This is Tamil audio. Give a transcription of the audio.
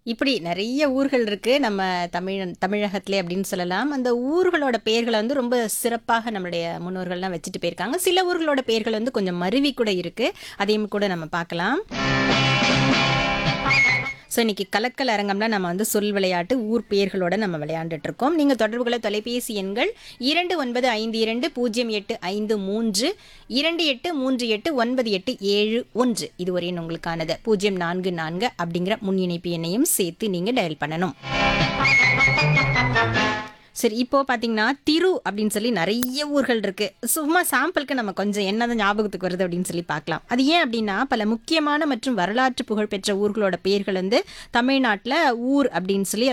இப்படி நிறைய ஊர்கள் இருக்கு நம்ம தமிழ் தமிழகத்திலே அப்படின்னு சொல்லலாம் அந்த ஊர்களோட பெயர்களை வந்து ரொம்ப சிறப்பாக நம்மளுடைய முன்னோர்கள்லாம் வச்சுட்டு போயிருக்காங்க சில ஊர்களோட பெயர்கள் வந்து கொஞ்சம் மருவி கூட இருக்கு அதையும் கூட நம்ம பார்க்கலாம் ஸோ இன்னைக்கு கலக்கல் அரங்கம்ல நம்ம வந்து சொல் விளையாட்டு ஊர் பெயர்களோட நம்ம விளையாண்டுட்டு இருக்கோம் நீங்கள் தொடர்புகளை தொலைபேசி எண்கள் இரண்டு ஒன்பது ஐந்து இரண்டு பூஜ்ஜியம் எட்டு ஐந்து மூன்று இரண்டு எட்டு மூன்று எட்டு ஒன்பது எட்டு ஏழு ஒன்று இது ஒரு எண் உங்களுக்கானது பூஜ்ஜியம் நான்கு நான்கு அப்படிங்கிற முன் இணைப்பு எண்ணையும் சேர்த்து நீங்கள் டயல் பண்ணணும் சரி இப்போ பார்த்தீங்கன்னா திரு அப்படின்னு சொல்லி நிறைய ஊர்கள் இருக்கு சும்மா சாம்பிளுக்கு நம்ம கொஞ்சம் என்னதான் ஞாபகத்துக்கு வருது அப்படின்னு சொல்லி பார்க்கலாம் அது ஏன் அப்படின்னா பல முக்கியமான மற்றும் வரலாற்று புகழ்பெற்ற ஊர்களோட பெயர்கள் வந்து தமிழ்நாட்டில் ஊர் அப்படின்னு சொல்லி